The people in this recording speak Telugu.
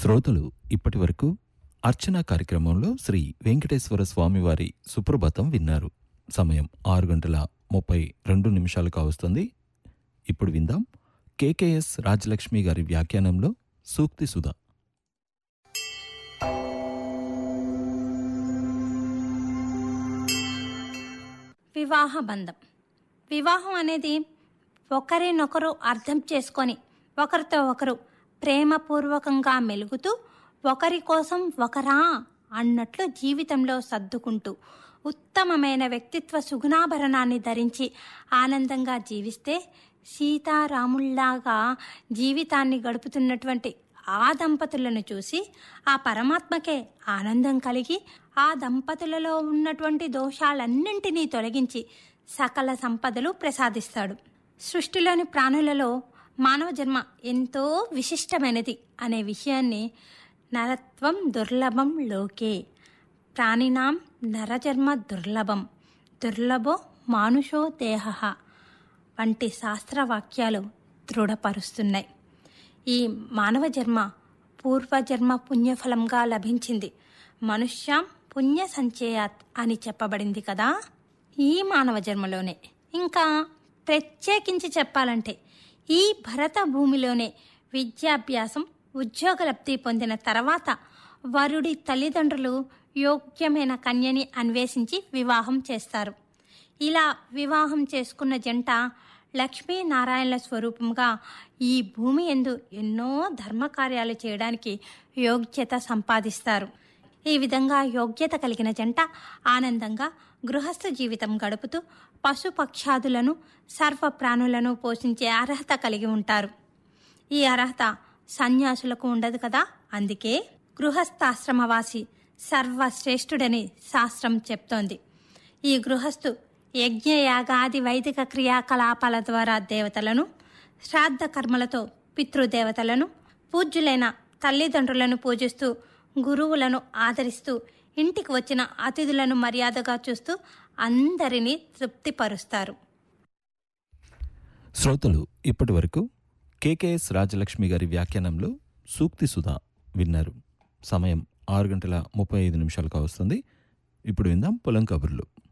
శ్రోతలు ఇప్పటి వరకు అర్చన కార్యక్రమంలో శ్రీ వెంకటేశ్వర స్వామివారి సుప్రభాతం విన్నారు సమయం ఆరు గంటల ముప్పై రెండు నిమిషాలు కావస్తుంది ఇప్పుడు విందాం కేకేఎస్ రాజలక్ష్మి గారి వ్యాఖ్యానంలో సూక్తి సుధా వివాహ బంధం వివాహం అనేది ఒకరినొకరు అర్థం చేసుకొని ఒకరితో ఒకరు ప్రేమపూర్వకంగా మెలుగుతూ ఒకరి కోసం ఒకరా అన్నట్లు జీవితంలో సర్దుకుంటూ ఉత్తమమైన వ్యక్తిత్వ సుగుణాభరణాన్ని ధరించి ఆనందంగా జీవిస్తే సీతారాముల్లాగా జీవితాన్ని గడుపుతున్నటువంటి ఆ దంపతులను చూసి ఆ పరమాత్మకే ఆనందం కలిగి ఆ దంపతులలో ఉన్నటువంటి దోషాలన్నింటినీ తొలగించి సకల సంపదలు ప్రసాదిస్తాడు సృష్టిలోని ప్రాణులలో మానవ జన్మ ఎంతో విశిష్టమైనది అనే విషయాన్ని నరత్వం దుర్లభం లోకే ప్రాణినాం నరజన్మ దుర్లభం దుర్లభో మానుషో దేహ వంటి శాస్త్రవాక్యాలు దృఢపరుస్తున్నాయి ఈ మానవ జన్మ పూర్వజన్మ పుణ్యఫలంగా లభించింది మనుష్యం పుణ్య సంచయాత్ అని చెప్పబడింది కదా ఈ మానవ జన్మలోనే ఇంకా ప్రత్యేకించి చెప్పాలంటే ఈ భరత భూమిలోనే విద్యాభ్యాసం ఉద్యోగలబ్ధి పొందిన తర్వాత వరుడి తల్లిదండ్రులు యోగ్యమైన కన్యని అన్వేషించి వివాహం చేస్తారు ఇలా వివాహం చేసుకున్న జంట లక్ష్మీనారాయణల స్వరూపంగా ఈ భూమి ఎందు ఎన్నో ధర్మకార్యాలు చేయడానికి యోగ్యత సంపాదిస్తారు ఈ విధంగా యోగ్యత కలిగిన జంట ఆనందంగా గృహస్థ జీవితం గడుపుతూ పశుపక్షాదులను సర్వ ప్రాణులను పోషించే అర్హత కలిగి ఉంటారు ఈ అర్హత సన్యాసులకు ఉండదు కదా అందుకే గృహస్థాశ్రమవాసి సర్వశ్రేష్ఠుడని శాస్త్రం చెప్తోంది ఈ గృహస్థు యజ్ఞయాగాది వైదిక క్రియాకలాపాల ద్వారా దేవతలను శ్రాద్ధ కర్మలతో పితృదేవతలను పూజ్యులైన తల్లిదండ్రులను పూజిస్తూ గురువులను ఆదరిస్తూ ఇంటికి వచ్చిన అతిథులను మర్యాదగా చూస్తూ అందరినీ తృప్తిపరుస్తారు శ్రోతలు ఇప్పటి వరకు కేకేఎస్ రాజలక్ష్మి గారి వ్యాఖ్యానంలో సూక్తి సుధా విన్నారు సమయం ఆరు గంటల ముప్పై ఐదు నిమిషాలు కావస్తుంది ఇప్పుడు విందాం పొలం కబుర్లు